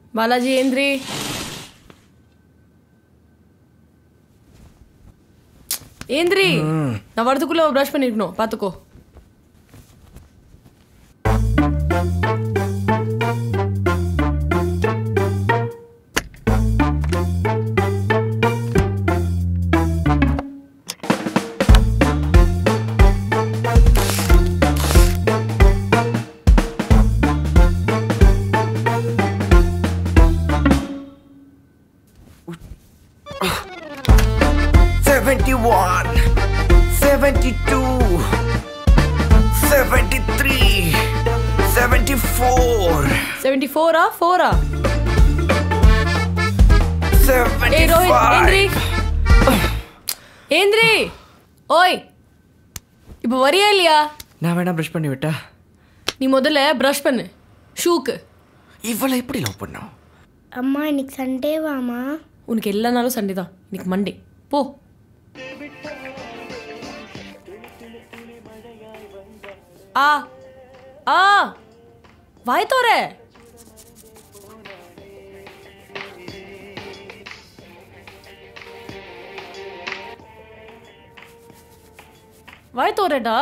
பாலாஜி ஏந்திரி ஏந்திரி நான் வரதுக்குள்ள ப்ரஷ் பண்ணிருக்கணும் பாத்துக்கோ Seventy-one, seventy-two, seventy-three, seventy-four, seventy ஃபோரா ஃபோரா ஏய் ரோஹித் ஏந்திரி seventy-five. ஏந்திரி ஓய் இப்போ வரியா இல்லையா நான் வேணா ப்ரஷ் பண்ணி விட்டா நீ முதல்ல ப்ரஷ் பண்ணு ஷூக்கு இவளை எப்படி லவ் பண்ணோம் அம்மா இன்னைக்கு சண்டேவாமா உனக்கு எல்லா நாளும் சண்டே தான் இன்னைக்கு மண்டே போ ஆ ஆ வாய் தோற வாய் தோறடா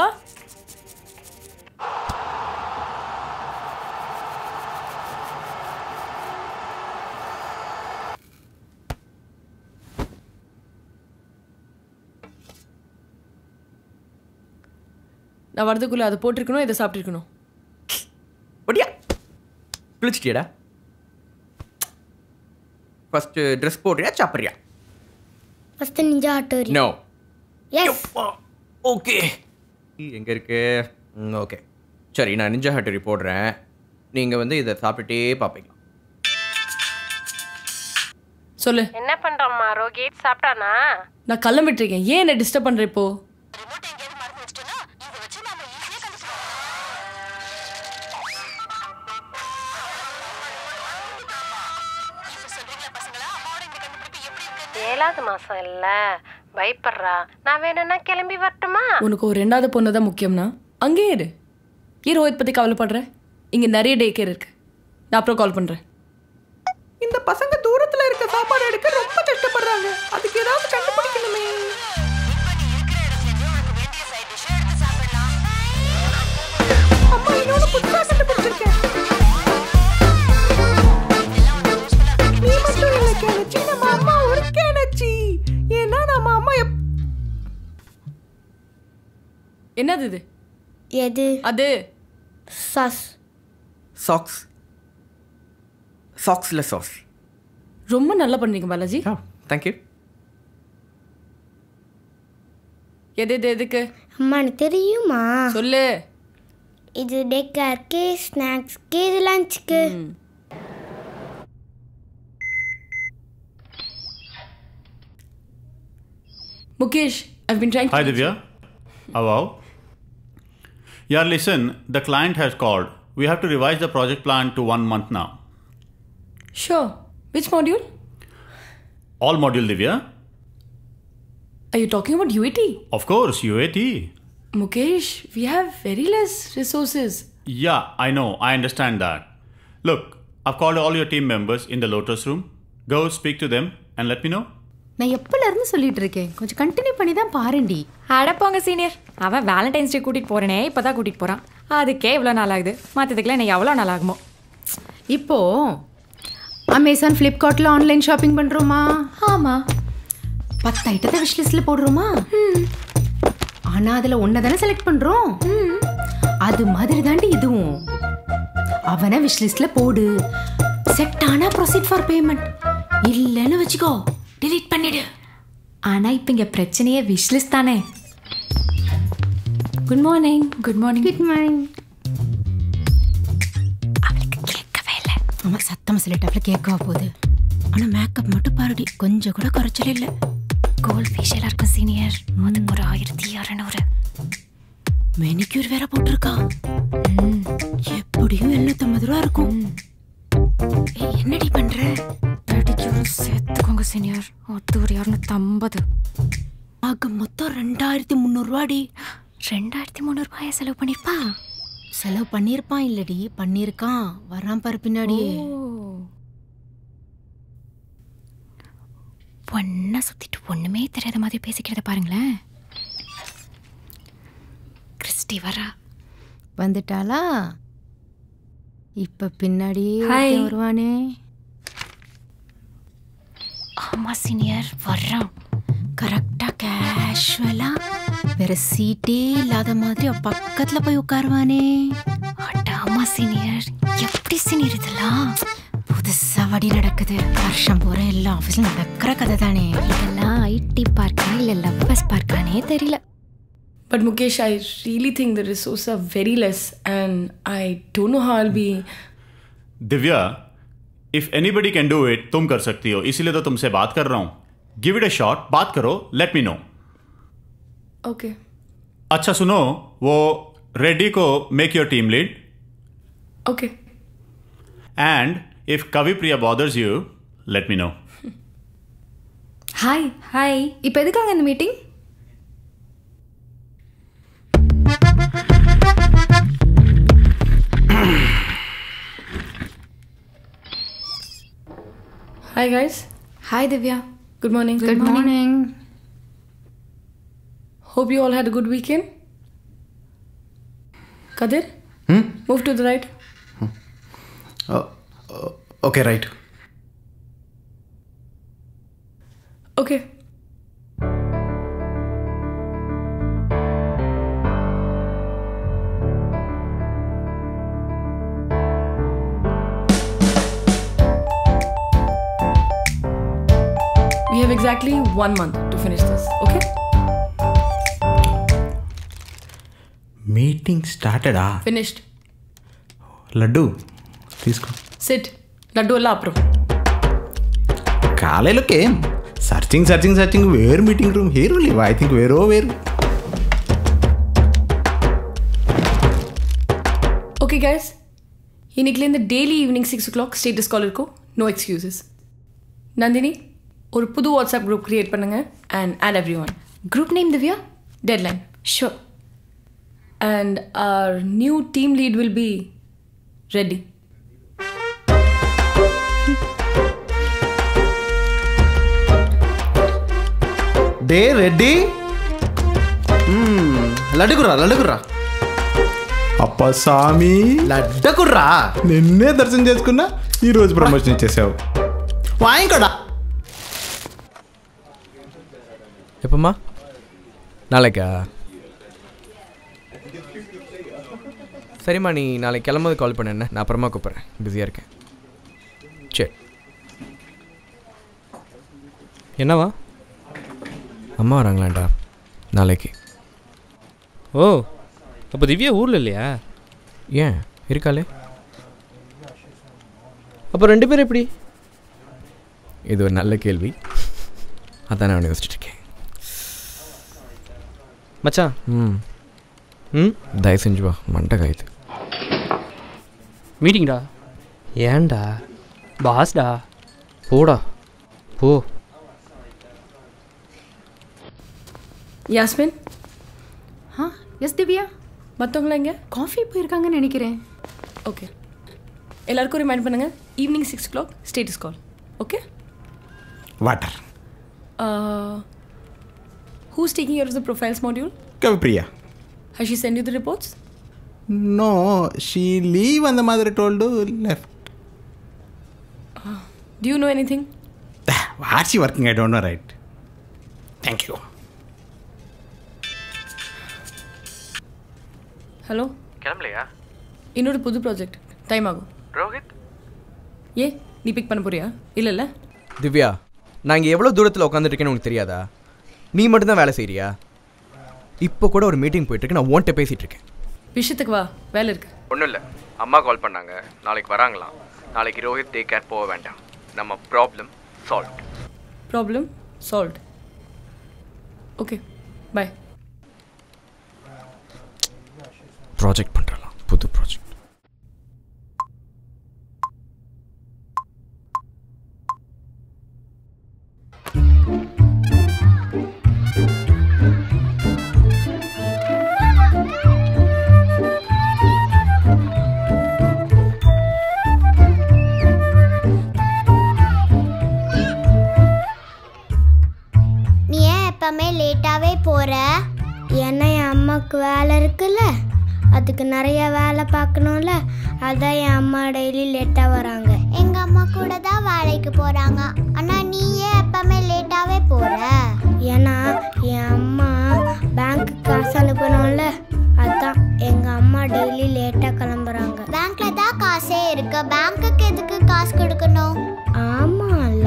நான் வரதுக்குள்ள அதை போட்டிருக்கணும் இதை சாப்பிட்டிருக்கணும் ஒடியா குளிச்சிட்டியடா ஃபர்ஸ்ட் ட்ரெஸ் போடுறியா சாப்பிட்றியா ஃபஸ்ட்டு நிஞ்சா ஆட்டோரி நோ எஸ் ஓகே எங்கே இருக்கு ஓகே சரி நான் நிஞ்சா ஹட்டரி போடுறேன் நீங்கள் வந்து இதை சாப்பிட்டுட்டே பார்ப்பீங்க சொல்லு என்ன பண்றம்மா ரோஹித் சாப்பிட்டானா நான் கிளம்பிட்டு இருக்கேன் ஏன் என்ன டிஸ்டர்ப் பண்ற இப்போ ஏழாவது மாசம் இல்ல பயப்படுறா நான் வேணும்னா கிளம்பி வரட்டுமா உனக்கு ஒரு ரெண்டாவது பொண்ணு தான் முக்கியம்னா அங்கேயே இரு ஏன் ரோஹித் பத்தி கவலைப்படுற இங்க நிறைய டே கேர் இருக்கு நான் அப்புறம் கால் பண்றேன் இந்த பசங்க தூரத்தில் இருக்க சாப்பாடு எடுக்க ரொம்ப கஷ்டப்படுறாங்க அதுக்கு ஏதாவது கண்டுபிடிக்கணுமே அம்மா இன்னொன்று புதுசாக கண்டுபிடிச்சிருக்கேன் நீ மட்டும் இல்லை கேனச்சி நம்ம அம்மா ஒரு கேனச்சி ஏன்னா நம்ம அம்மா எப் என்னது இது எது அது சாஸ் சாக்ஸ் சாக்ஸில் சாஸ் ரொம்ப நல்லா பண்றீங்க பாலாஜி ஓ தேங்க்யூ எது எது எதுக்கு அம்மா எனக்கு தெரியுமா சொல்லு இது டேக்கருக்கு ஸ்நாக்ஸ்க்கு இது லஞ்சுக்கு Mukesh I've been trying to Hi, Divya. Hello. Yeah, listen, the client has called. We have to revise the project plan to one month now. Sure. Which module? All module, Divya. Are you talking about UAT? Of course, UAT. Mukesh, we have very less resources. Yeah, I know, I understand that. Look, I've called all your team members in the Lotus room. Go speak to them and let me know. நான் எப்பல இருந்து சொல்லிட்டு இருக்கேன் கொஞ்சம் continue பண்ணி தான் பாருண்டி அடப்போங்க senior அவன் Valentine's டே கூட்டிகிட்டு போகிறேனே இப்போ தான் கூட்டிகிட்டு போகிறான் அதுக்கே இவ்வளோ நாள் ஆகுது மற்றதுக்குலாம் எனக்கு எவ்வளோ நாள் ஆகுமோ இப்போ அமேசான் ஃப்ளிப்கார்ட்ல ஆன்லைன் ஷாப்பிங் பண்றோமா ஆமாம் பத்து ஐட்டத்தை விஷ் லிஸ்ட்ல போடுறோமா ஆனா அதுல ஒன்ன தானே செலக்ட் பண்றோம் அது மாதிரி தாண்டி இதுவும் அவனை விஷ் லிஸ்ட்ல போடு செட் ஆனா ப்ரொசீட் ஃபார் பேமெண்ட் இல்லைன்னு வச்சுக்கோ delete பண்ணிடு ஆனால் இப்போ இங்கே பிரச்சனையே விஷ்லிஸ்ட் தானே good morning good morning good morning அவளுக்கு கேட்கவே இல்லை ஆமா சத்தமா சொல்லிட்டாப்ல கேட்கவா போகுது ஆனா மேக்கப் மட்டும் பாருடி கொஞ்சம் கூட குறைச்சல் இல்லை கோல்ட் ஃபேஷியலாக இருக்கும் சீனியர் அதுக்கு ஒரு ஆயிரத்தி இரநூறு மெனிக்யூர் வேற போட்டிருக்கா எப்படியும் எழுநூத்தம்பது ரூபா இருக்கும் ஏய், என்னடி பண்ற பெடிக்யூரும் சேர்த்துக்கோங்க சீனியர் அது ஒரு இரநூத்தம்பது ஆக மொத்தம் ரெண்டாயிரத்தி முந்நூறுவாடி ரெண்டாயிரத்தி முந்நூறுபாயை செலவு பண்ணியிருப்பா செலவு பண்ணியிருப்பான் இல்லடி பண்ணியிருக்கான் வரான் பாரு பின்னாடியே ஒன்னா சுத்திட்டு ஒண்ணுமே தெரியாத மாதிரி பேசிக்கிறத பாருங்களேன் கிறிஸ்டி வரா வந்துட்டாளா இப்ப பின்னாடியே Hi. ஒருத்தன் வருவானே ஆமா சீனியர் வர்றான் கரெக்டா கேஷுவலா வேற சீட்டே இல்லாத மாதிரி அவ பக்கத்துல போய் உட்காருவானே அட ஆமா சீனியர் எப்படி சீனியர் இதெல்லாம் புதுசா வடி நடக்குது வருஷம் பூரா எல்லா ஆஃபீஸ்ல நடக்கிற கதை தானே இதெல்லாம் ஐடி பார்க்கா இல்ல லவ்வர்ஸ் பார்க்கானே தெரியல But Mukesh, I really think the resources are very less, and I don't know how I'll be. Divya if anybody can do it तुम कर सकती हो इसीलिए तो तुमसे बात कर रहा हूं गिव इट अ शॉट बात करो लेट मी नो Okay. अच्छा सुनो वो रेड्डी को make your team lead Okay. And if Kavi Priya bothers you let me know hi hi இப்போ எதுக்காக இந்த meeting Hi, guys. Hi Divya Good morning. Good morning Hope you all had a good weekend. Kadir? Move to the right. Okay right Okay. We have exactly one month to finish this, okay? Meeting స్టార్టెడా Finished. Laddu తీసుకో Sit. Laddu వల్ల అప్రో కాలేలోకి ఏం searching searching searching where meeting room hero leave I think వేరో వేరు okay guys இன்னைக்குலேருந்து daily evening six o'clock status call இருக்கும் நோ எக்ஸ்கியூசஸ் நந்தினி ஒரு புது வாட்ஸ்அப் குரூப் கிரியேட் பண்ணுங்க and add everyone group name Divya deadline show and our new team lead will be ready డే రెడ్డి లడ్డుకుర్రా లడ్డుకుర్రా అప్ప స్వామి లడ్డకుర్రా నిన్నే దర్శనం చేసుకున్నా ఈ రోజు ప్రమోషన్ ఇచ్చేసావు వాయింకడా எப்போம்மா நாளைக்கா சரிம்மா நீ நாளைக்கு கிளம்பும்போது கால் பண்ண என்ன நான் அப்புறமா கூப்பிட்றேன் பிஸியாக இருக்கேன் சரி என்னவா அம்மா வராங்களாண்டா நாளைக்கு ஓ அப்போ திவ்யா ஊரில் இல்லையா ஏன் இருக்காளே அப்போ ரெண்டு பேரும் எப்படி இது ஒரு நல்ல கேள்வி அதான் நான் யோசிச்சுட்டு இருக்கேன் மச்சான் ம் ம் தயவு செஞ்சு வா மண்டை காயுது மீட்டிங்டா ஏன்டா பாஸ்டா போடா போ யாஸ்மின் ஆ எஸ் திவ்யா மற்றவங்களாம் எங்க காஃபி போயிருக்காங்கன்னு நினைக்கிறேன் ஓகே எல்லாருக்கும் ரிமைண்ட் பண்ணுங்க evening six o'clock status call okay వాటర్ who's taking your the profiles module Kavipriya has she sent you the reports no she leave అంద మాదిరి told left Do you know anything? What she working I don't know right thank you hello கிளம்பலையா இன்னொரு புது project time ஆகும் ரோஹித் ஏ நீ big பண்ண போறியா இல்லை இல்லை திவ்யா நான் இங்கே எவ்வளோ தூரத்தில் உட்காந்துருக்கேன்னு உனக்கு தெரியாதா நீ மட்டும்தான் வேலை செய்கிறியா இப்போ கூட ஒரு மீட்டிங் போயிட்டுருக்கு நான் ஓன்ட்ட பேசிகிட்டு இருக்கேன் விஷயத்துக்கு வா வேலை இருக்கு ஒன்றும் இல்லை அம்மா கால் பண்ணாங்க நாளைக்கு வராங்களாம் நாளைக்கு ரோஹித் டேக் கேர் போக வேண்டாம் நம்ம problem solve problem solved okay bye project பண்ணுறலாம் புது ப்ராஜெக்ட் போற ஏன்னா என் அம்மாவுக்கு வேலை இருக்குல்ல அதுக்கு நிறைய வேலை பார்க்கணும்ல அதான் என் அம்மா டெய்லி லேட்டாக வராங்க எங்க அம்மா கூட தான் வேலைக்கு போறாங்க ஆனா நீ ஏன் எப்பவுமே லேட்டாவே போற ஏன்னா என் அம்மா பேங்க்கு காசு அனுப்பணும்ல அதான் எங்க அம்மா டெய்லி லேட்டா கிளம்புறாங்க பேங்க்ல தான் காசே இருக்கு பேங்க்குக்கு எதுக்கு காசு கொடுக்கணும் ஆமால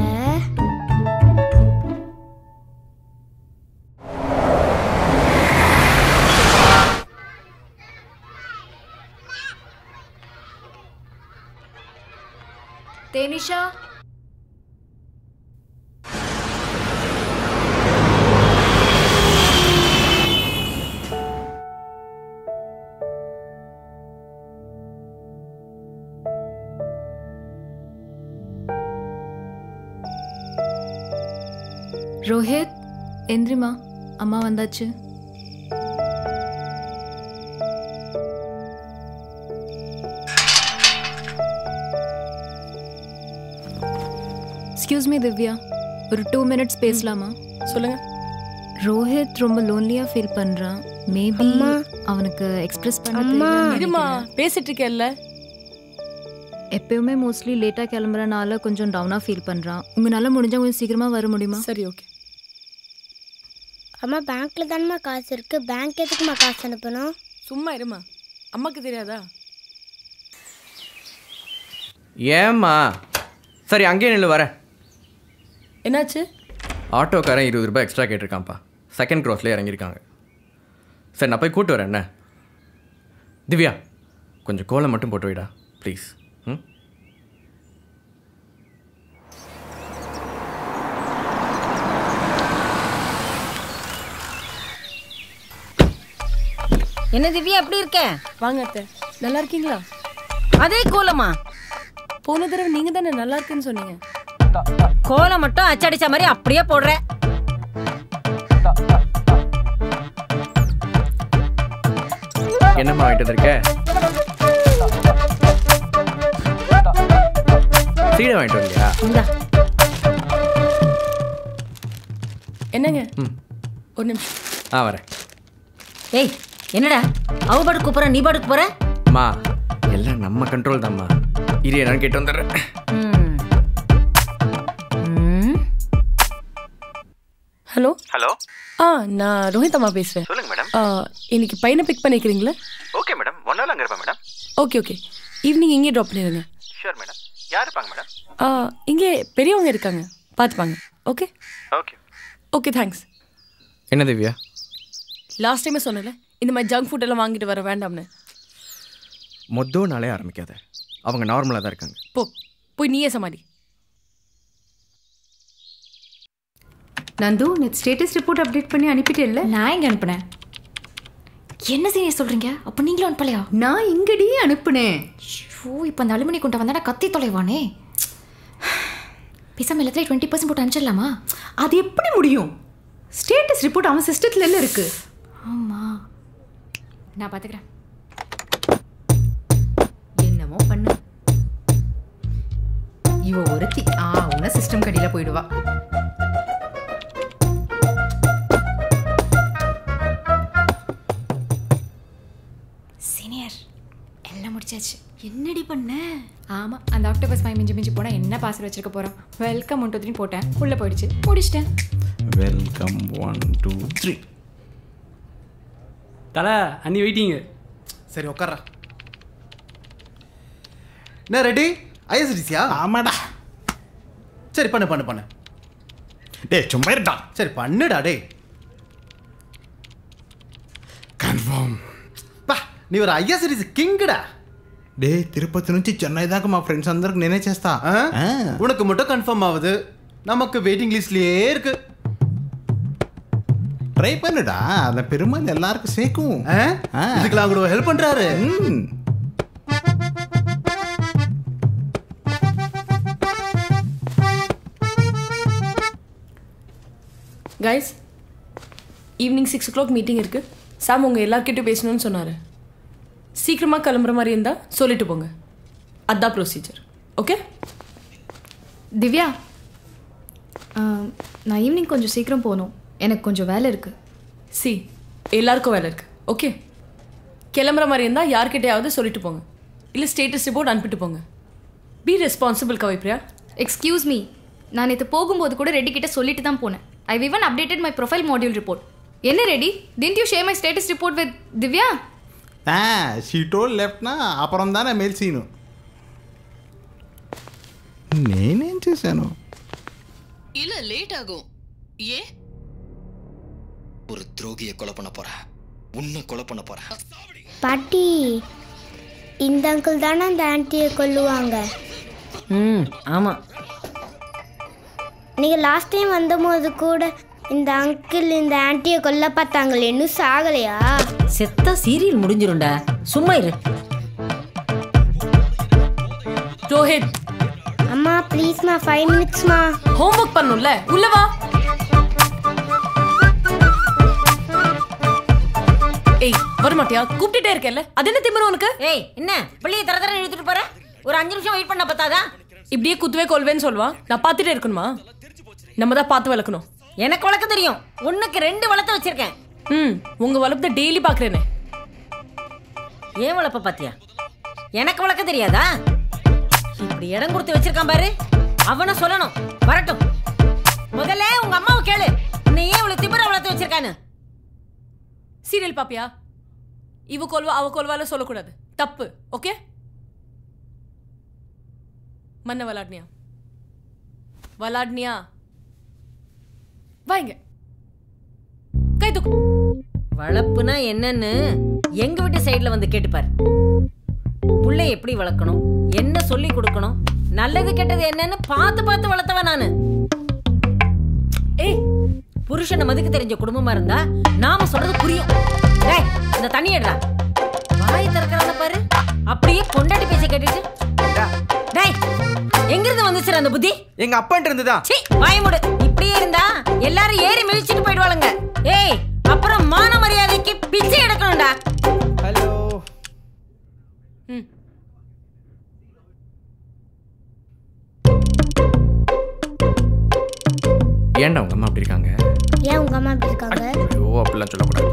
தேனிஷா ரோஹித் எந்திரிமா அம்மா வந்தாச்சு எக்ஸ்கியூஸ் மீ திவ்யா ஒரு டூ மினிட்ஸ் பேசலாமா சொல்லுங்க ரோஹித் ரொம்ப லோன்லியா ஃபீல் பண்றான் மேபி அவனுக்கு எக்ஸ்பிரஸ் பண்ண அம்மா. தெரியலன்னு இருமா நினைக்கிறேன். பேசிட்டு இருக்கேல்ல எப்பயுமே மோஸ்ட்லி லேட்டாக கிளம்புறனால கொஞ்சம் டவுனாக ஃபீல் பண்ணுறான் உங்களால முடிஞ்சா கொஞ்சம் சீக்கிரமாக வர முடியுமா சரி ஓகே அம்மா பேங்க்ல தானம்மா காசு இருக்கு பேங்க் எதுக்குமா காசு அனுப்பணும் சும்மா இருமா அம்மாக்கு தெரியாதா ஏம்மா சரி அங்கேயே நில்லு வரேன் என்னாச்சு ஆட்டோக்காரன் இருபது ரூபாய் எக்ஸ்ட்ரா கேட்டிருக்கான்ப்பா செகண்ட் க்ராஸ்லேயே இறங்கியிருக்காங்க சரி நான் போய் கூட்டு வரேன் என்ன திவ்யா கொஞ்சம் கோலம் மட்டும் போட்டு வைடா ப்ளீஸ் ம் என்ன திவ்யா எப்படி இருக்க வாங்க அத்தை நல்லா இருக்கீங்களா அதே கோலமா போன தடவை நீங்க தானே நல்லா இருக்குன்னு சொன்னீங்க கோலம் மட்டும் அச்சடிச்ச மாதிரி அப்படியே போடுற என்னம்மா வாங்கிட்டு வந்திருக்க சீடை வாங்கிட்டு வந்தியா இந்தா என்னங்க ம். ஒரு நிமிஷம் ஆ வரேன் ஏய் என்னடா அவ பாட்டுக்கு கூப்பிடுற நீ பாட்டுக்கு போற அம்மா எல்லாம் நம்ம கண்ட்ரோல் தான்மா இரு என்னன்னு கேட்டு வந்துடுறேன் ம். ம். ஹலோ ஹலோ ஆ நான் ரோஹித் அம்மா பேசுறேன் சொல்லுங்க மேடம் ஆ, இன்னைக்கு பையனை பிக் பண்ணிக்கிறீங்களா ஓகே மேடம் ஒன் நாள் அங்கே இருப்பேன் மேடம் ஓகே ஓகே ஈவினிங் இங்கே ட்ராப் பண்ணிடுங்க ஷூர் மேடம் யார் இருப்பாங்க மேடம் ஆ, இங்கே பெரியவங்க இருக்காங்க பார்த்துப்பாங்க ஓகே ஓகே ஓகே தேங்க்ஸ் என்ன திவ்யா லாஸ்ட் டைமே சொன்னல இந்த மாதிரி ஜங்க் ஃபுட் எல்லாம் வாங்கிட்டு வர வேண்டாம்னு மொத்தோ நாளே ஆரம்பிக்காத அவங்க நார்மலாக தான் இருக்காங்க போ போய் நீயே சமாளி நந்து நேற்று ஸ்டேட்டஸ் ரிப்போர்ட் அப்டேட் பண்ணி அனுப்பிட்டேல்ல நான் எங்க அனுப்புனேன் என்ன சீனியர் சொல்றீங்க அப்போ நீங்களும் அனுப்பலையா நான் இங்கடி அனுப்புனேன் ஷோ இப்போ அந்த அலுமினி கொண்ட வந்தாடா கத்தி தொலைவானே பேசாம எல்லாத்தையும் டுவெண்ட்டி பர்சன்ட் போட்டு அனுப்பிச்சிடலாமா அது எப்படி முடியும் ஸ்டேட்டஸ் ரிப்போர்ட் அவன் சிஸ்டத்துல எல்லாம் இருக்கு ஆமா நான் பார்த்துக்கிறேன் என்னமோ பண்ணு இவ ஒருத்தி ஆ உன்ன சிஸ்டம் கடியில போயிடுவா சீனியர் எல்லாம் முடிச்சாச்சு என்னடி பண்ண ஆமா அந்த ஆக்டோபஸ் மை மிஞ்சி மிஞ்சி போனா என்ன பாஸ்வேர்ட் வச்சிருக்க போறோம் வெல்கம் ஒன் டூ த்ரீ போட்டேன் உள்ள போயிடுச்சு முடிச்சிட்டேன் வெல்கம் ஒன் டூ த்ரீ தலை அண்ணி வெயிட்டிங்கு சரி உட்கார்றா என்ன ரெடி ஐஎஸ்டிசியா ஆமாடா சரி பண்ணு பண்ணு பண்ணு டேய் சும்மா இருடா சரி பண்ணுடா டேய் కన్ఫర్మ్ பா நீ ஒரு ஐஎஸ்டிசி கிங்குடா డే తిరుపతి నుంచి చెన్నై దాకా మా ఫ్రెండ్స్ అందరికి నేనే చేస్తా ஆ? ఆ. உனக்கு மட்டும் கன்ஃபார்ம் ஆகுது நமக்கு வெயிட்டிங் லிஸ்ட்லயே இருக்கு ட்ரை பண்ணுடா அந்த பெருமாள் எல்லாருக்கும் சேர்க்கும் ஆ? ஆ. இதுக்கெல்லாம் கூட ஹெல்ப் பண்றாரு ம். Guys evening six o'clock meeting இருக்குது சாம் உங்கள் எல்லார்கிட்டையும் பேசணும்னு சொன்னார் சீக்கிரமாக கிளம்புற மாதிரி இருந்தால் சொல்லிட்டு போங்க அதான் ப்ரொசீஜர் ஓகே திவ்யா ஆ, நான் ஈவினிங் கொஞ்சம் சீக்கிரம் போகணும் எனக்கு கொஞ்சம் வேலை இருக்கு சி எல்லாருக்கும் வேலை இருக்கு ஓகே கிளம்புற மாதிரி இருந்தால் யார்கிட்டயாவது சொல்லிட்டு போங்க இல்லை ஸ்டேட்டஸ் ரிப்போர்ட் அனுப்பிட்டு போங்க be responsible Kavipriya excuse me நான் நேற்று போகும்போது கூட ரெடி கிட்ட சொல்லிட்டு தான் போனேன் I even updated my profile module report என்ன Reddy didn't you share my status report with Divya ఆ షీటోల్ లెఫ్ట్నా అపురం దానే మెయిల్ సీను నేనేం చేశాను இல்ல லேட் ஆகும் ஏ ஒரு துரோகியை கொலை பண்ண போறேன் உன்னை கொலை பண்ண போறேன் பாட்டி இந்த அங்கிள் தானே அந்த ஆன்ட்டியை கொல்லுவாங்க ம் ஆமாம் நீங்கள் லாஸ்ட் டைம் வந்தபோது கூட இந்த அங்கிள் இந்த ஆன்ட்டியை கொல்ல பார்த்தாங்களே இன்னும் சாகலையா செத்தா சீரியல் முடிஞ்சிரும்டா சும்மா இரு ரோஹித் அம்மா ப்ளீஸ்மா ஃபைவ் மினிட்ஸ்மா ஹோம்ஒர்க் பண்ணும்ல உள்ள வா ஏய் வர மாட்டியா கூப்பிட்டுட்டே இருக்கேல்ல அது என்ன திமிரு உனக்கு ஏய் என்ன பிள்ளைய தர தர இழுத்துட்டு போற ஒரு அஞ்சு நிமிஷம் வெயிட் பண்ண பார்த்தாதா இப்படியே குத்துவே கொள்வேன்னு சொல்லுவா நான் பார்த்துட்டே இருக்கணுமா நம்ம தான் பார்த்து வளர்க்கணும் எனக்கு வளர்க்க தெரியும் உன்னுக்கு ரெண்டு வளர்த்து வச்சிருக்கேன் ம் உங்க வளர்த்த டெய்லி பார்க்குறேனே ஏன் வளர்ப்ப பாத்தியா எனக்கு வளர்க்க தெரியாதா இப்படி இடம் கொடுத்து வச்சிருக்கான் பாரு அவனை சொல்லணும் வரட்டும் முதல்ல உங்க அம்மாவை கேளு நீ ஏன் இவ்வளவு திமிர வளர்த்து வச்சிருக்கான்னு சீரியல் பாப்பியா இவ கொல்வா அவ கொல்வால சொல்லக்கூடாது தப்பு ஓகே மன்ன விளாட்னியா விளாட்னியா வாங்க கை தூக்கு வளர்ப்புனா என்னன்னு எங்க வீட்டு சைடுல வந்து கேட்டுப்பார் புள்ளை எப்படி வளர்க்கணும் என்ன சொல்லி கொடுக்கணும் நல்லது கெட்டது என்னன்னு பார்த்து பார்த்து வளர்த்தவன் நானு ஏய் புருஷனை மதிக்க தெரிஞ்ச குடும்பமா இருந்தா நாம சொல்றது புரியும் டேய் இந்த தண்ணி எடுடா வாய் திறக்கறான பாரு அப்படியே பொண்டாட்டி பேச்ச கேட்டுட்டு டேய் எங்க இருந்து வந்துச்சு அந்த புத்தி எங்க அப்பன்ட்டு இருந்துதா சீ வாய மூடு இப்படியே இருந்தா எல்லாரும் ஏறி மிதிச்சிட்டு போயிடுவாளுங்க ஏய் அப்புறம் மான மரியாதைக்கு பிச்சை எடுக்கணும்டா ஹலோ ஏன்டா உங்க அம்மா அப்படி இருக்காங்க ஏன் உங்க அம்மா அப்படி இருக்காங்க ஐயோ அப்படிலாம் சொல்லக்கூடாது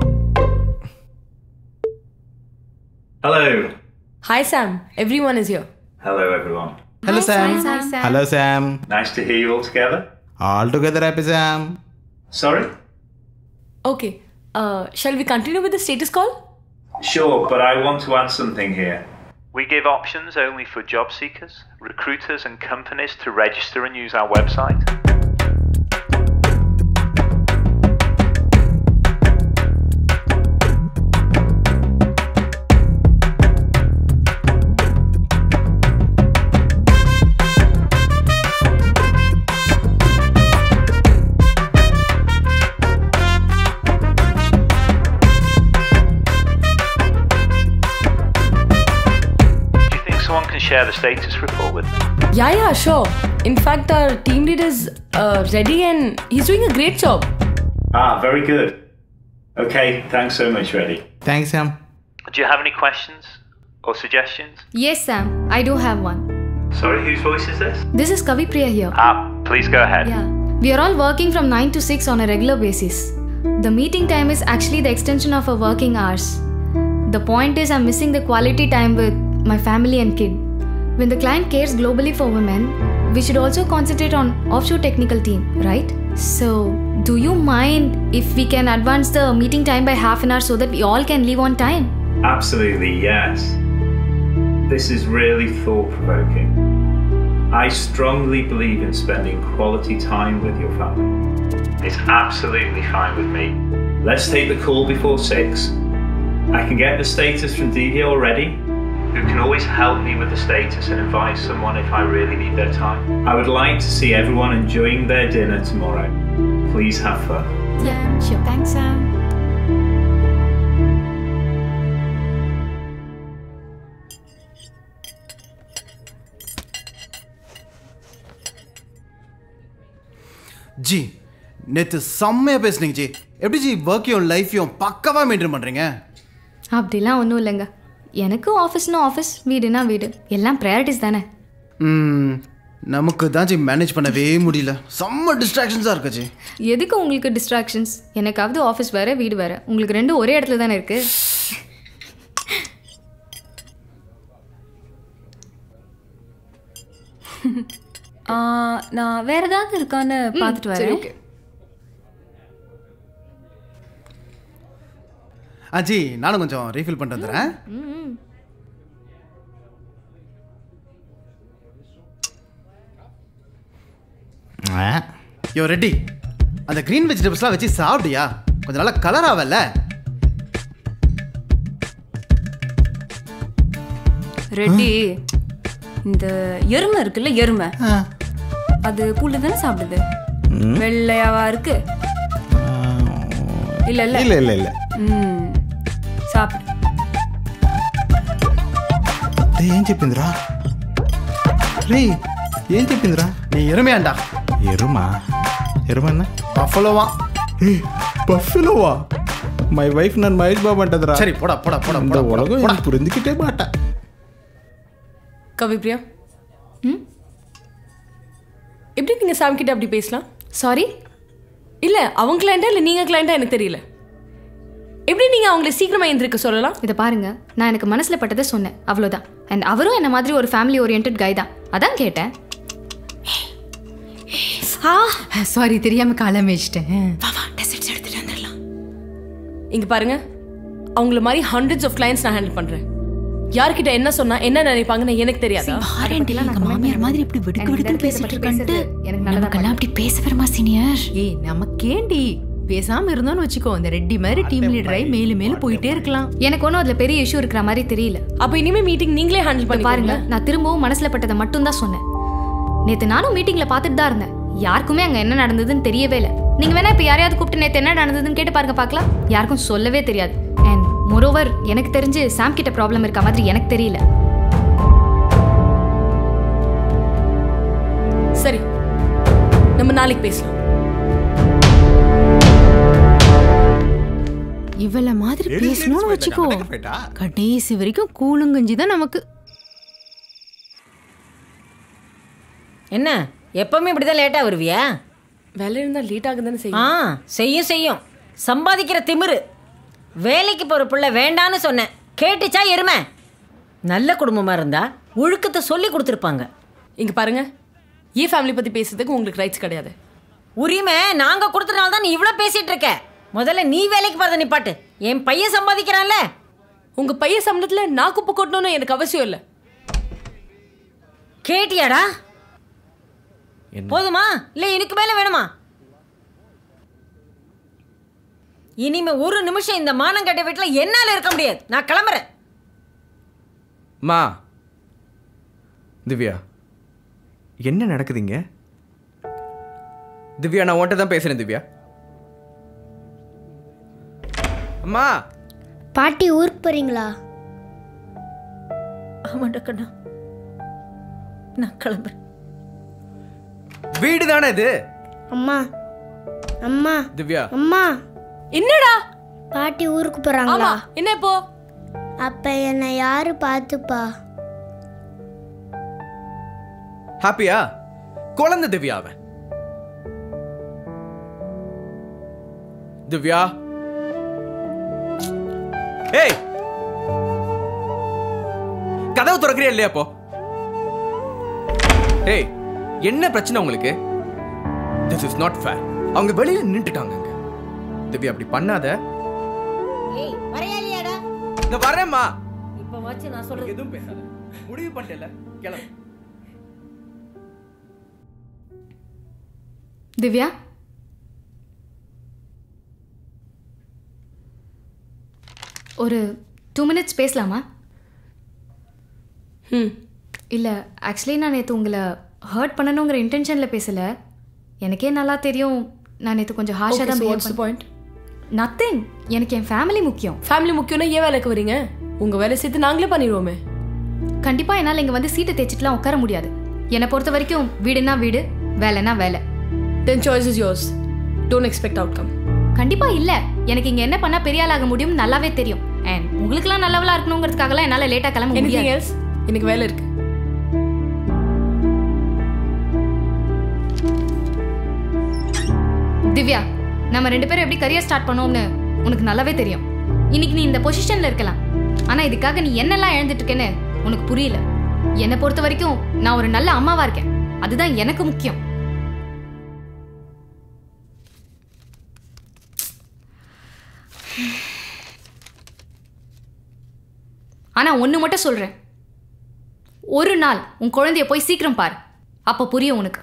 Hello. Hi Sam, everyone is here. Hello, everyone. Hello Sam hello Sam Nice to hear you all together. All together happy Sam Sorry? Okay, uh, shall we continue with the status call? Sure, but I want to add something here. We give options only for job seekers, recruiters, and companies to register and use our website. Do you think someone can share the status report with me? Yeah, yeah, sure. In fact, our team lead is uh, ready and he's doing a great job. Ah, very good. Okay, thanks so much, Reddy. Thanks Sam Do you have any questions or suggestions? Yes, Sam. I do have one. Sorry, whose voice is this? This is Kavi Priya here. Ah, please go ahead. Yeah. We are all working from 9 to 6 on a regular basis. The meeting time is actually the extension of our working hours. The point is, I'm missing the quality time with my family and kid. When the client cares globally for women, we should also concentrate on offshore technical team, right? So, do you mind if we can advance the meeting time by half an hour so that we all can leave on time? Absolutely, yes. This is really thought provoking. I strongly believe in spending quality time with your family. It's absolutely fine with me. Let's take the call before six. I can get the status from Divya already, who can always help me with the status and advise someone if I really need their time. I would like to see everyone enjoying their dinner tomorrow. Please have fun. Yeah, sure. Thanks, Sam. Ji நேற்று செம்மையாக பேசுனீங்க G எப்படி G ஒர்க்கையும் லைஃப்பையும் பக்கவாக maintain பண்ணுறீங்க அப்படிலாம் ஒன்றும் இல்லைங்க எனக்கும் ஆஃபீஸ்னா office வீடுனா வீடு எல்லாம் ப்ரையாரிட்டிஸ் தானே ம் நமக்கு தான் ஜி மேனேஜ் பண்ணவே முடியல செம்ம டிஸ்ட்ராக்ஷன்ஸாக இருக்கு ஜி எதுக்கு உங்களுக்கு டிஸ்ட்ராக்ஷன்ஸ் எனக்காவது ஆஃபீஸ் வேற வீடு வேற உங்களுக்கு ரெண்டும் ஒரே இடத்துல தானே இருக்கு ஆ, நான் வேற ஏதாவது இருக்கான்னு பார்த்துட்டு சரி, வரேன் okay. ஆ ஜி நானும் கொஞ்சம் ரீஃபில் பண்ணிட்டு வந்துடுறேன் ம் யோ ரெட்டி அந்த க்ரீன் வெஜிடபிள்ஸ்லாம் வச்சு சாப்பிடியா கொஞ்சம் நல்லா கலர் ஆகல ரெட்டி இந்த எருமை இருக்குல்ல எருமை அது புல்லு தானே சாப்பிடுது வெள்ளையாவா இருக்கு இல்ல இல்ல இல்ல இல்ல இல்ல ம் சாப்பிடு రే ఏం చెప్పిందిరా రే ఏం చెప్పిందిరా நீ எருமையாண்டா ఎరుమా ఎరుమన్నా பஃபலோவா బఫెలోవా మై వైఫ్ నన్ను మహేష్ బాబు అంటదిరా சரி போடா போடா போடா இந்த போடா போடா, உலகம் போடா. எனக்கு புரிஞ்சுக்கிட்டே மாட்டா கவிப்ரியா எப்படி நீங்க சாம் கிட்ட அப்படி பேசலாம் சாரி இல்ல அவங்க கிளைண்டா இல்ல நீங்க கிளைண்டா எனக்கு தெரியல எப்படி நீங்க அவங்களை சீக்கிரமா எந்திரிக்க சொல்லலாம் இதை பாருங்க நான் எனக்கு மனசில் பட்டதை சொன்னேன் அவ்வளோதான் அண்ட் அவரும் என்ன மாதிரி ஒரு ஃபேமிலி ஓரியன்ட் கை தான் அதான் கேட்டேன் சாரி தெரியாம காலம் வச்சிட்டேன் இங்க பாருங்க அவங்கள மாதிரி ஹண்ட்ரட்ஸ் ஆஃப் கிளைண்ட்ஸ் நான் ஹேண்டில் பண்றேன் யார்கிட்ட என்ன சொன்னா என்ன நினைப்பாங்கன்னு எனக்கு தெரியாதா எங்க மாமியார் மாதிரி இப்படி விடுக்கு விடுக்குன்னு பேசிட்டு இருக்கான்ட்டு நமக்கெல்லாம் அப்படி பேச வருமா சீனியர் ஏய் நமக்கேண்டி பேசாம இருந்தோம்னு வச்சுக்கோ இந்த ரெட்டி மாதிரி டீம் லீடராய் மேலும் மேலும் போயிட்டே இருக்கலாம் எனக்கு ஒன்றும் அதில் பெரிய இஷ்யூ இருக்கிற மாதிரி தெரியல அப்போ இனிமே மீட்டிங் நீங்களே ஹேண்டில் இப்ப பண்ணி பாருங்க நான் திரும்பவும் மனசுல பட்டதை மட்டும் தான் சொன்னேன் நேத்து நானும் மீட்டிங்ல பார்த்துட்டு தான் இருந்தேன் யாருக்குமே அங்க என்ன நடந்ததுன்னு தெரியவே இல்லை நீங்க வேணா இப்ப யாரையாவது கூப்பிட்டு நேத்து என்ன நடந்ததுன்னு கேட்டு பாருங்க பார்க்கலாம் யாருக்கும் சொல்லவே தெரியாது அண்ட் மோரோவர் எனக்கு தெரிஞ்சு சாம் கிட்ட ப்ராப்ளம் இருக்க மாதிரி எனக்கு தெரியல சரி நம்ம நாளைக்கு பேசலாம் இவள மாதிரி பேசணும்னு வச்சுக்கோ கடைசி வரைக்கும் கூழுங்கஞ்சி தான் நமக்கு என்ன எப்பவுமே இப்படிதான் லேட்டா வருவியா வேலை இருந்தா லேட் ஆகுதுன்னு ஆ செய்யும் செய்யும் செய்யும் சம்பாதிக்கிற திமிரு வேலைக்கு போற பிள்ளை வேண்டான்னு சொன்னேன் கேட்டுச்சா எருமை நல்ல குடும்பமா இருந்தா ஒழுக்கத்தை சொல்லி கொடுத்துருப்பாங்க இங்க பாருங்க ஏன் ஃபேமிலி பத்தி பேசுறதுக்கு உங்களுக்கு ரைட்ஸ் கிடையாது உரிமை நாங்க கொடுத்தனால தான் நீ இவ்வளோ பேசிட்டு இருக்க முதல்ல நீ வேலைக்கு போறத நிப்பாட்டு என் பையன் சம்பாதிக்கிறான்ல உங்க பையன் சம்பளத்துல நான் குப்பை கொட்டணும்னு எனக்கு அவசியம் இல்லை கேட்டியாடா போதுமா இல்ல இதுக்கு மேல வேணுமா இனிமே ஒரு நிமிஷம் இந்த மானங்கட்ட வீட்டுல என்னால இருக்க முடியாது நான் கிளம்புறேன் மா திவ்யா என்ன நடக்குதுங்க திவ்யா நான் உன்கிட்ட தான் பேசுறேன் திவ்யா அம்மா பாட்டி ஊருக்கு போறீங்களா ஆமாண்டா கண்ணா நான் கிளம்புறேன் வீடு தானே இது அம்மா அம்மா திவ்யா அம்மா என்னடா பாட்டி ஊருக்கு போறாங்களா ஆமா என்ன இப்போ அப்ப என்னை யாரு பார்த்துப்பா ஹாப்பியா குழந்தை திவ்யா அவன் திவ்யா ஏய் கதவு திறக்கிறியா இல்லையா அப்போ ஏய் என்ன பிரச்சனை உங்களுக்கு திஸ் இஸ் நாட் ஃபேர் அவங்க வெளியில நின்றுட்டாங்க அங்க திவ்யா அப்படி பண்ணாத ஏய் வரையா இல்லையாடா இந்த வரேம்மா இப்ப வச்சு நான் சொல்றது எதுவும் பேசாத முடிவு பண்ணிட்டல கிளம்பு திவ்யா ஒரு டூ மினிட்ஸ் பேசலாமா ம் இல்லை ஆக்சுவலி நான் நேற்று உங்களை ஹர்ட் பண்ணணுங்கிற இன்டென்ஷனில் பேசலை எனக்கே நல்லா தெரியும் நான் நேற்று கொஞ்சம் ஹாஷாக Okay, தான் so what's the point? Nothing எனக்கு என் ஃபேமிலி முக்கியம் ஃபேமிலி முக்கியம்னா ஏன் வேலைக்கு வரீங்க உங்க வேலை சேர்த்து நாங்களே பண்ணிடுவோமே கண்டிப்பாக என்னால் இங்கே வந்து சீட்டை தேய்ச்சிட்டுலாம் உட்கார முடியாது என்னை பொறுத்த வரைக்கும் வீடுனா வீடு வேலைனா வேலை then choice is yours don't expect outcome கண்டிப்பாக இல்லை எனக்கு இங்கே என்ன பண்ணால் பெரிய ஆளாக முடியும் நல்லாவே தெரியும் அண்ட் உங்களுக்குலாம் நல்லவளா இருக்கணுங்கிறதுக்காகலாம் என்னால் லேட்டாக கிளம்ப எனிதிங் முடியாது எல்ஸ் எனக்கு வேலை இருக்கு திவ்யா நம்ம ரெண்டு பேரும் எப்படி கரியர் ஸ்டார்ட் பண்ணோம்னு உனக்கு நல்லாவே தெரியும் இன்னைக்கு நீ இந்த பொசிஷன்ல இருக்கலாம் ஆனா இதுக்காக நீ என்னெல்லாம் இழந்துட்டு இருக்கேன்னு உனக்கு புரியல என்னை பொறுத்த வரைக்கும் நான் ஒரு நல்ல அம்மாவா இருக்கேன் அதுதான் எனக்கு முக்கியம் ஆனா ஒண்ணு மட்டும் சொல்றேன் ஒரு நாள் உன் குழந்தைய போய் சீக்கிரம் பார் அப்ப புரியும் உனக்கு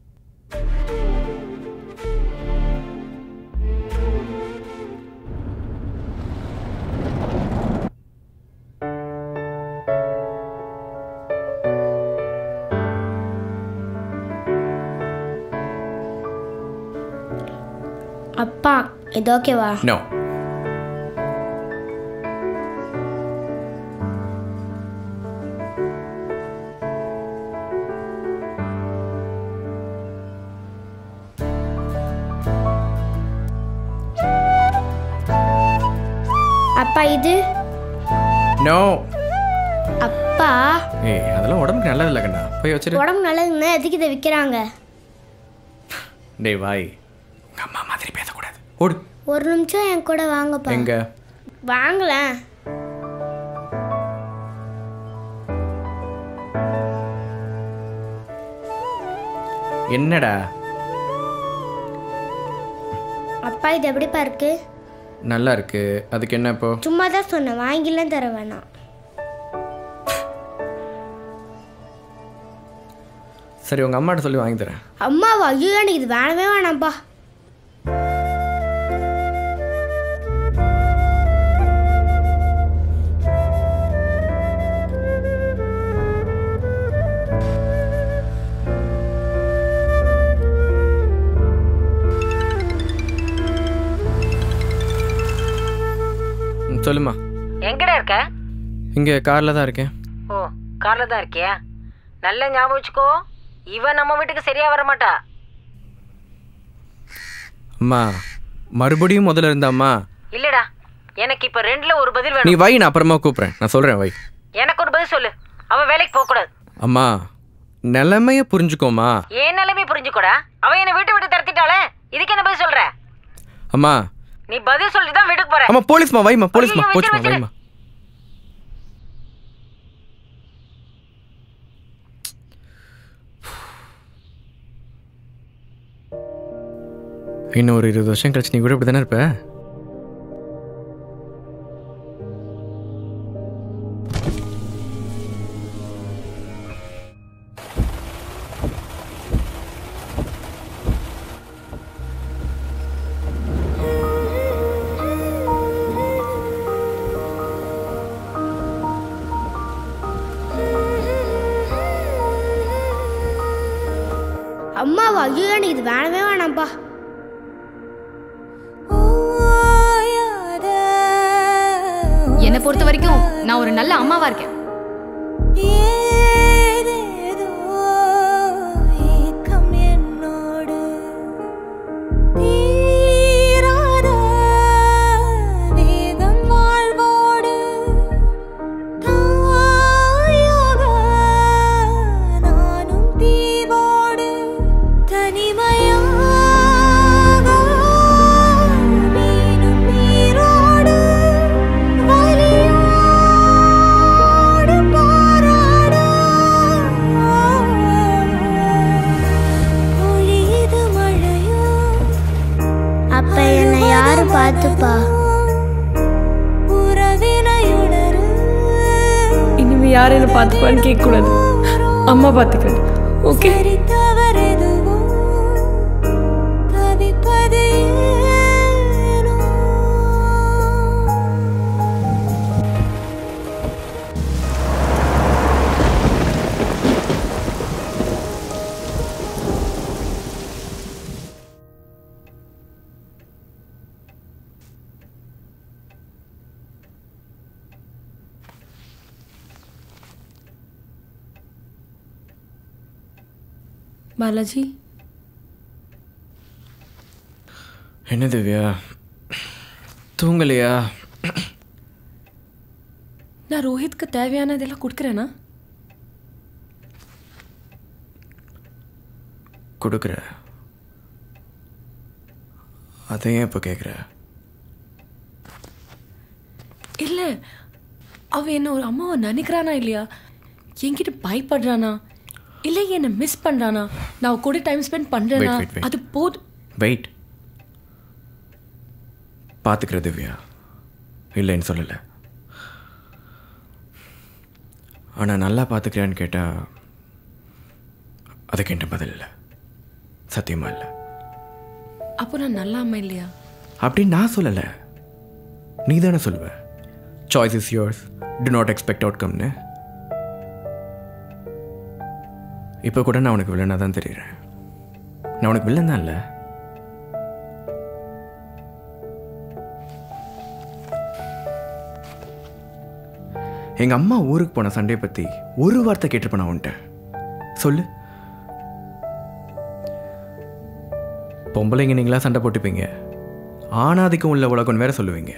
அப்பா இது ஓகேவா நோ அப்பா இது நோ அப்பா ஏய் அதெல்லாம் உடம்புக்கு நல்லது இல்லை கண்ணா போய் வச்சிரு உடம்பு நல்லதுன்னு எதுக்கு இதை விற்கிறாங்க டேய் வாய் உங்க அம்மா மாதிரி பேசக்கூடாது ஓடு ஒரு நிமிஷம் என் கூட வாங்கப்பா எங்க வாங்கலேன் என்னடா அப்பா இது எப்படிப்பா இருக்கு நல்லா இருக்கு அதுக்கு என்ன இப்போ சும்மா தான் சொன்னேன் வாங்கிலாம் தர வேணாம் சரி உங்க அம்மாட்ட சொல்லி வாங்கி தரேன் அம்மாவா ஐயோ எனக்கு இது வேணவே வேணாம்ப்பா ம், சொல்லுமா எங்கடா இருக்க இங்கே காரில் தான் இருக்கேன் ஓ கார்ல தான் இருக்கியா நல்ல ஞாபகம் வச்சுக்கோ இவன் நம்ம வீட்டுக்கு சரியா வர மாட்டா அம்மா மறுபடியும் முதல்ல இருந்தாம்மா இல்லடா எனக்கு இப்ப ரெண்டுல ஒரு பதில் நீ வேணும் வை நான் அப்புறமா கூப்பிட்றேன் நான் சொல்கிறேன் வை எனக்கு ஒரு பதில் சொல்லு அவ வேலைக்கு போக கூடாது அம்மா நிலைமைய புரிஞ்சுக்கோமா ஏன் நிலைமை புரிஞ்சுக்கோடா அவ என்னை வீட்டை விட்டு தரத்திட்டாளே இதுக்கு என்ன பதில் சொல்ற அம்மா நீ பதில் சொல்லிட்டு தான் வீட்டுக்கு போற அம்மா போலீஸ்மா வைமா போலீஸ்மா ஐயோ, போச்சுமா வச்சிரு, வைமா இன்னும் ஒரு இருபது வருஷம் கழிச்சு நீ கூட இப்படி தானே இருப்ப அம்மாவா ஐயோ எனக்கு இது வேணவே வேணாம்ப்பா என்னை பொறுத்த வரைக்கும் நான் ஒரு நல்ல அம்மாவா இருக்கேன் அப்ப என்னை யாரு பார்த்துப்பா இனிமே யார் என்ன பார்த்துப்பான்னு கேட்கக்கூடாது அம்மா பார்த்துக்கிறது ஓகே பாலாஜி என்ன திவ்யா தூங்கலையா நான் ரோஹித்க்கு தேவையானதெல்லாம் கொடுக்குறேனா கொடுக்குற அதை ஏன் இப்போ கேட்குற இல்ல அவ என்ன ஒரு அம்மாவை நினைக்கிறானா இல்லையா என்கிட்ட பயப்படுறானா இல்ல என்ன மிஸ் பண்றானா நான் அவ கூட டைம் ஸ்பெண்ட் பண்றேனா Wait, wait, wait. அது போதும் வெயிட் பார்த்துக்கிற திவ்யா இல்லைன்னு சொல்லலை ஆனால் நல்லா பார்த்துக்கிறேன்னு கேட்டால் அதுக்கு என்கிட்ட பதில் இல்லை சத்தியமா இல்லை அப்போ நான் நல்ல அம்மா இல்லையா அப்படின்னு நான் சொல்லலை நீ தானே சொல்லுவ choice is yours do not expect அவுட்கம்னு இப்போ கூட நான் உனக்கு வில்லனாக தான் தெரியுறேன் நான் உனக்கு வில்லன் தான் இல்லை எங்கள் அம்மா ஊருக்கு போன சண்டே பற்றி ஒரு வார்த்தை கேட்டிருப்பேன் நான் உன்ட்ட சொல்லு பொம்பளைங்க நீங்களா சண்டை போட்டுப்பீங்க ஆணாதிக்கம் உள்ள உலகம் வேற சொல்லுவீங்க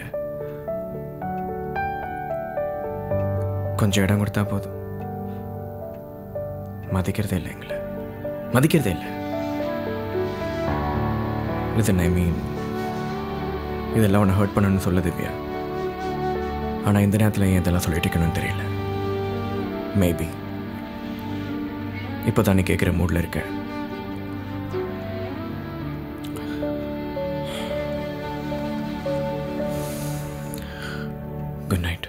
கொஞ்சம் இடம் கொடுத்தா போதும் மதிக்கிறதே இல்லை எங்களை மதிக்கிறதே இல்லை லிசன் ஐ மீன் இதெல்லாம் உன்னை ஹர்ட் பண்ணணும்னு சொல்ல திவ்யா ஆனால் இந்த நேரத்தில் ஏன் இதெல்லாம் சொல்லிட்டு இருக்கணும்னு தெரியல மேபி இப்போ தான் நீ கேட்குற மூடில் இருக்க குட் நைட்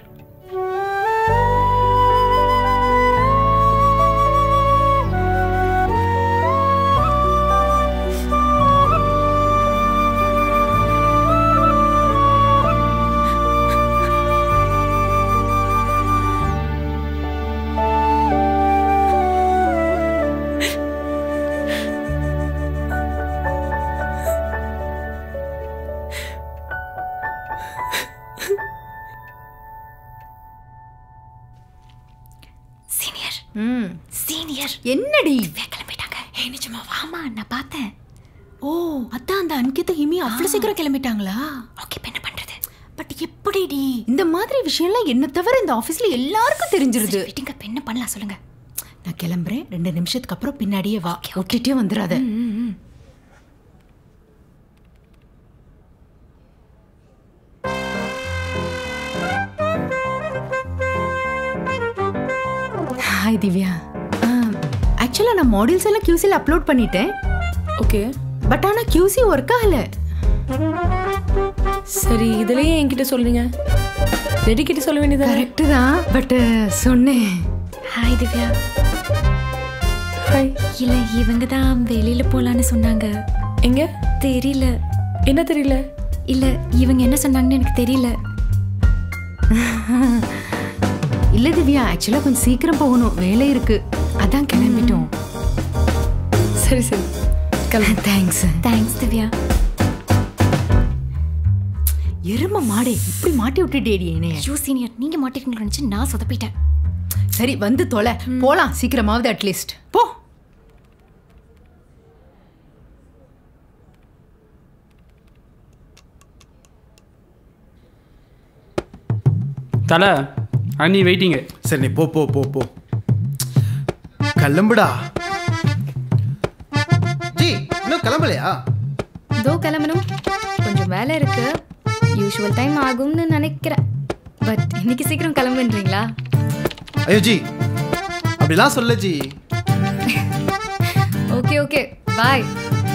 சீனியர் ம் சீனியர் என்னடி கிளம்பிட்டாங்க ஏ நிஜமா வாமா நான் பார்த்தேன் ஓ அதான் அந்த அன்கித்த ஹிமி அவ்வளவு சீக்கிரம் கிளம்பிட்டாங்களா ஓகே இப்ப என்ன பண்றது பட் எப்படிடி இந்த மாதிரி விஷயம்லாம் என்ன தவிர இந்த ஆபீஸ்ல எல்லாருக்கும் தெரிஞ்சிருது வெயிட்டிங்க இப்ப என்ன பண்ணலாம் சொல்லுங்க நான் கிளம்புறேன் ரெண்டு நிமிஷத்துக்கு அப்புறம் பின்னாடியே வா ஒட்டிட்டே வந்துடாத ஹாய் திவ்யா ஆக்சுவலாக நான் மாடியூல்ஸ் எல்லாம் கியூசியில் அப்லோட் பண்ணிட்டேன் ஓகே பட் ஆனால் கியூசி ஒர்க் ஆகல சரி இதுலயே என்கிட்ட சொல்றீங்க ரெடி கிட்ட சொல்ல வேண்டியதா கரெக்டு தான் பட் சொன்னேன் ஹாய் திவ்யா ஹாய் இல்ல இவங்க தான் வெளியில போலான்னு சொன்னாங்க எங்க தெரியல என்ன தெரியல இல்ல இவங்க என்ன சொன்னாங்கன்னு எனக்கு தெரியல இல்ல திவ்யா ஆக்சுவலாக கொஞ்சம் சீக்கிரம் போகணும் வேலை இருக்கு அதான் கிளம்பிட்டோம் சரி சரி கிளம்பு தேங்க்ஸ் தேங்க்ஸ் திவ்யா எரும மாடே இப்படி மாட்டி விட்டுட்டேடி என்னைய யூ சீனியர் நீங்க மாட்டிருக்கீங்கன்னு நினைச்சு நான் சொதப்பிட்டேன் சரி வந்து தொலை போலாம் சீக்கிரமாவது அட்லீஸ்ட் போ தலை அண்ணி வெயிட்டிங்கு சரி நீ போ போ போ போ கிளம்புடா ஜி இன்னும் கிளம்பலையா இதோ கிளம்பணும் கொஞ்சம் வேலை இருக்கு யூஷுவல் டைம் ஆகும்னு நினைக்கிறேன் பட் இன்னைக்கு சீக்கிரம் கிளம்புன்றீங்களா ஐயோ ஜி அப்படிலாம் சொல்ல ji okay okay bye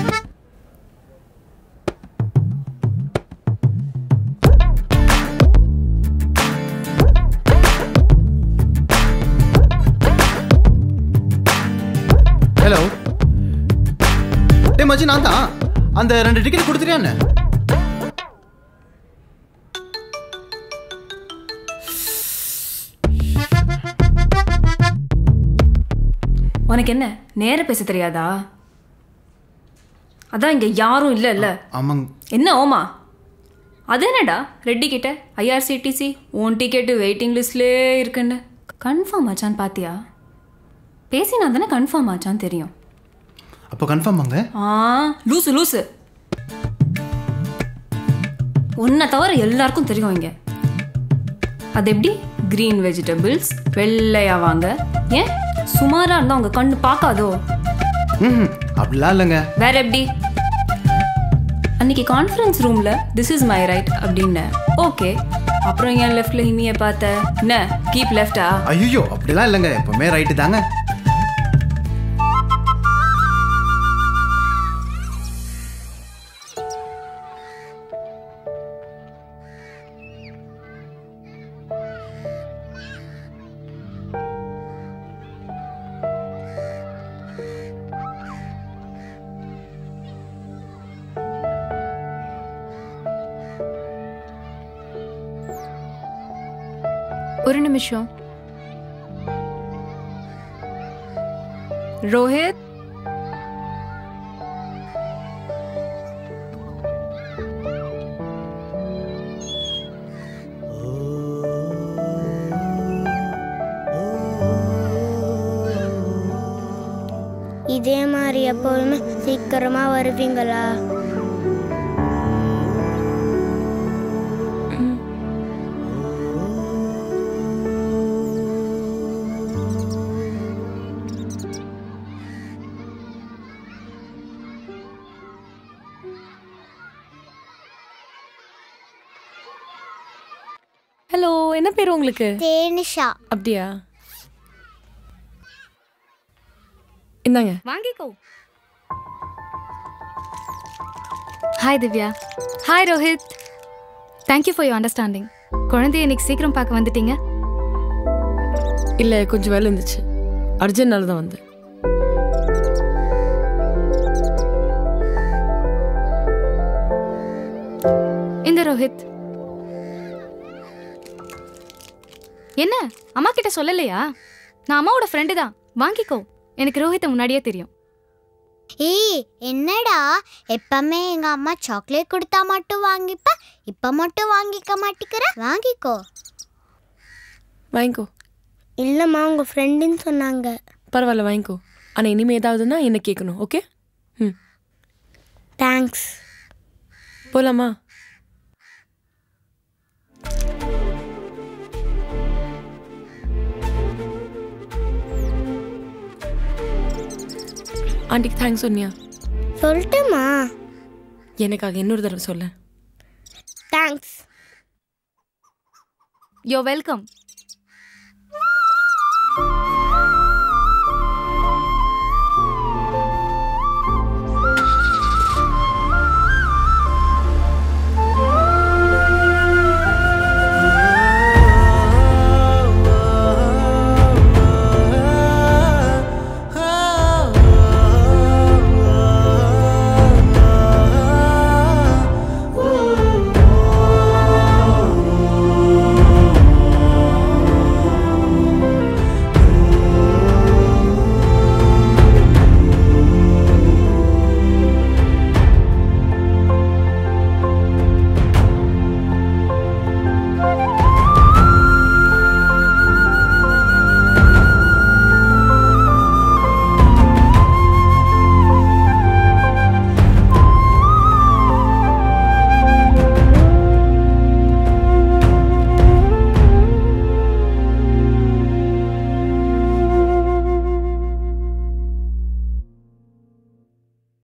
hello டே மச்சி நான் தான் அந்த ரெண்டு டிக்கெட் கொடுத்துட்டியா என்ன உனக்கு என்ன நேர பேச தெரியாதா அதான் இங்க யாரும் இல்ல இல்ல ஆமாங்க என்ன ஓமா அது என்னடா ரெட்டி கிட்ட ஐஆர்சிடிசி உன் டிக்கெட்டு வெயிட்டிங் லிஸ்ட்லேயே இருக்குன்னு கன்ஃபார்ம் ஆச்சான்னு பாத்தியா பேசினா தானே கன்ஃபார்ம் ஆச்சான்னு தெரியும் அப்போ கன்ஃபார்ம் வாங்க ஆ லூசு லூசு உன்னை தவிர எல்லாருக்கும் தெரியும் இங்க அது எப்படி கிரீன் வெஜிடபிள்ஸ் வெள்ளையா வாங்க ஏன் சுமாரா இருந்தா உங்க கண்ணு பார்க்காதோ ம் அப்படிலாம் இல்லைங்க வேற எப்படி அன்னைக்கு கான்ஃபரன்ஸ் ரூமில் திஸ் இஸ் மை ரைட் அப்படின்னேன் ஓகே அப்புறம் என் லெஃப்டில் ஹிமியை பார்த்த என்ன கீப் லெஃப்டா ஐயோ அப்படிலாம் இல்லைங்க எப்பவுமே ரைட்டு தாங்க ஒரு நிமிஷம் ரோஹித் இதே மாதிரி எப்போதுமே சீக்கிரமா வருவீங்களா ஹலோ என்ன பேர் உங்களுக்கு தேனிஷா அப்படியா இந்தாங்க வாங்கிக்கோ hi Divya hi Rohit thank you for you understanding குழந்தைய இன்னைக்கு சீக்கிரம் பார்க்க வந்துட்டீங்க இல்லை கொஞ்சம் வேலை இருந்துச்சு அர்ஜென்ட்னால தான் வந்தேன் இந்த ரோஹித் என்ன அம்மா கிட்ட சொல்லலையா நான் அம்மாவோட ஃப்ரெண்டு தான் வாங்கிக்கோ எனக்கு ரோஹித்தை முன்னாடியே தெரியும் ஏய் என்னடா எப்பவுமே எங்க அம்மா சாக்லேட் கொடுத்தா மட்டும் வாங்கிப்ப இப்ப மட்டும் வாங்கிக்க மாட்டிக்கிற வாங்கிக்கோ வாங்கிக்கோ இல்லம்மா உங்க ஃப்ரெண்டுன்னு சொன்னாங்க பரவாயில்ல வாங்கிக்கோ ஆனால் இனிமேல் ஏதாவதுன்னா என்ன கேட்கணும் ஓகே ம் தேங்க்ஸ் போலாமா ஆண்டிக்கு தேங்க்ஸ் சொன்னியா சொல்லட்டுமா எனக்காக இன்னொரு தடவை சொல்ல தேங்க்ஸ் யோ வெல்கம்